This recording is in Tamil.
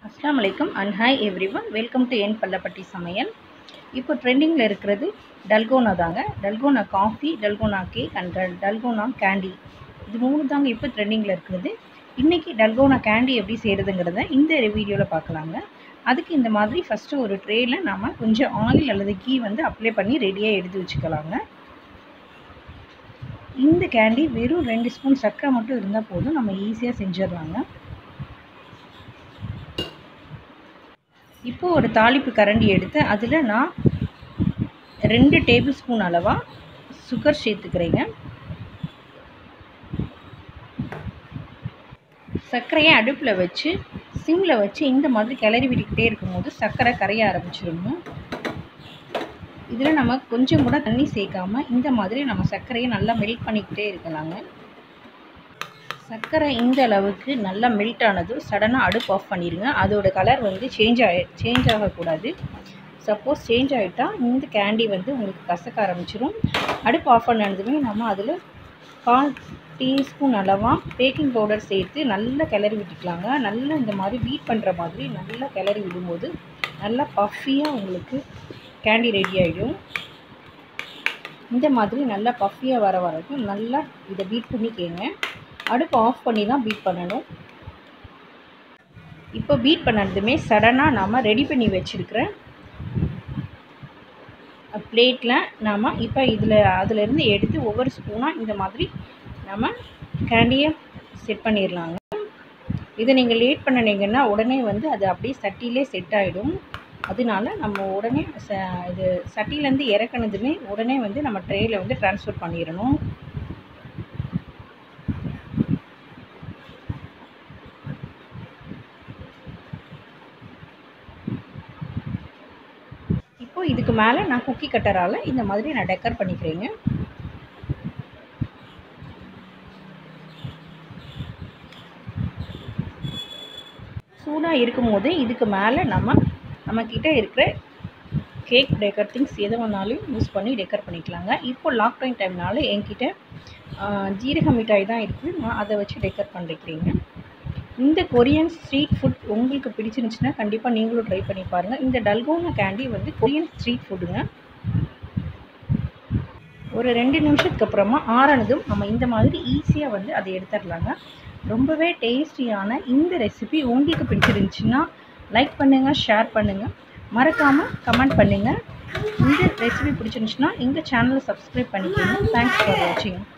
அஸ்ஸலாமு அலைக்கும் and hi everyone welcome to என் பல்லப்பட்டி சமையல் இப்போ ட்ரெண்டிங்கில் இருக்கிறது டல்கோனா தாங்க dalgona coffee dalgona cake and dalgona candy இது மூணு தாங்க இப்போ ட்ரெண்டிங்கில் இருக்கிறது இன்றைக்கி டல்கோனா கேண்டி எப்படி செய்கிறதுங்கிறத இந்த வீடியோவில் பார்க்கலாங்க அதுக்கு இந்த மாதிரி ஃபஸ்ட்டு ஒரு ட்ரேயில் நாம் கொஞ்சம் ஆயில் அல்லது கீ வந்து அப்ளை பண்ணி ரெடியாக எடுத்து வச்சுக்கலாங்க இந்த கேண்டி வெறும் ரெண்டு ஸ்பூன் சர்க்கரை மட்டும் இருந்தால் போதும் நம்ம ஈஸியாக செஞ்சிடலாங்க இப்போது ஒரு தாளிப்பு கரண்டி எடுத்து அதில் நான் ரெண்டு டேபிள் ஸ்பூன் அளவாக சுகர் சேர்த்துக்கிறேங்க சர்க்கரையை அடுப்பில் வச்சு சிம்மில் வச்சு இந்த மாதிரி கிளறி விட்டுக்கிட்டே இருக்கும்போது சர்க்கரை கரைய ஆரம்பிச்சிடணும் இதில் நம்ம கொஞ்சம் கூட தண்ணி சேர்க்காம இந்த மாதிரி நம்ம சர்க்கரையை நல்லா மெல்ட் பண்ணிக்கிட்டே இருக்கலாங்க சர்க்கரை இந்த அளவுக்கு நல்லா மெல்ட் ஆனது சடனாக அடுப்பு ஆஃப் பண்ணிடுங்க அதோட கலர் வந்து சேஞ்ச் ஆகி சேஞ்ச் ஆகக்கூடாது சப்போஸ் சேஞ்ச் ஆகிட்டால் இந்த கேண்டி வந்து உங்களுக்கு கசக்க ஆரம்பிச்சிடும் அடுப்பு ஆஃப் பண்ணதுமே நம்ம அதில் கால் டீஸ்பூன் அளவாக பேக்கிங் பவுடர் சேர்த்து நல்லா கிளறி விட்டுக்கலாங்க நல்லா இந்த மாதிரி பீட் பண்ணுற மாதிரி நல்லா கிளறி விடும்போது நல்லா பஃபியாக உங்களுக்கு கேண்டி ரெடி ஆகிடும் இந்த மாதிரி நல்லா பஃபியாக வர வரைக்கும் நல்லா இதை பீட் பண்ணிக்கங்க அடுப்பு ஆஃப் பண்ணி தான் பீட் பண்ணணும் இப்போ பீட் பண்ணதுமே சடனாக நாம் ரெடி பண்ணி வச்சுருக்கிற பிளேட்டில் நாம் இப்போ இதில் அதிலேருந்து எடுத்து ஒவ்வொரு ஸ்பூனாக இந்த மாதிரி நம்ம கேண்டியை செட் பண்ணிடலாங்க இதை நீங்கள் லேட் பண்ணினீங்கன்னா உடனே வந்து அது அப்படியே சட்டியிலே செட் ஆகிடும் அதனால நம்ம உடனே ச இது சட்டியிலேருந்து இறக்குனதுமே உடனே வந்து நம்ம ட்ரேயில் வந்து ட்ரான்ஸ்ஃபர் பண்ணிடணும் இப்போ இதுக்கு மேலே நான் குக்கி கட்டரால் இந்த மாதிரி நான் டெக்கர் பண்ணிக்கிறேங்க சூடாக இருக்கும்போது இதுக்கு மேலே நம்ம நம்மக்கிட்ட இருக்கிற கேக் டெக்கர் திங்ஸ் எதை வேணாலும் யூஸ் பண்ணி டெக்கர் பண்ணிக்கலாங்க இப்போ லாக்டவுன் டைம்னால என்கிட்ட ஜீரக மிட்டாய் தான் இருக்குது நான் அதை வச்சு டெக்கர் பண்ணிக்கிறேங்க இந்த கொரியன் ஸ்ட்ரீட் ஃபுட் உங்களுக்கு பிடிச்சிருந்துச்சுன்னா கண்டிப்பாக நீங்களும் ட்ரை பண்ணி பாருங்கள் இந்த டல்கோனா கேண்டி வந்து கொரியன் ஸ்ட்ரீட் ஃபுட்டுங்க ஒரு ரெண்டு நிமிஷத்துக்கு அப்புறமா ஆறானதும் நம்ம இந்த மாதிரி ஈஸியாக வந்து அதை எடுத்துடலாங்க ரொம்பவே டேஸ்டியான இந்த ரெசிபி உங்களுக்கு பிடிச்சிருந்துச்சுன்னா லைக் பண்ணுங்கள் ஷேர் பண்ணுங்கள் மறக்காமல் கமெண்ட் பண்ணுங்கள் இந்த ரெசிபி பிடிச்சிருந்துச்சுன்னா எங்கள் சேனலை சப்ஸ்கிரைப் பண்ணிக்கோங்க தேங்க்ஸ் ஃபார் வாட்சிங்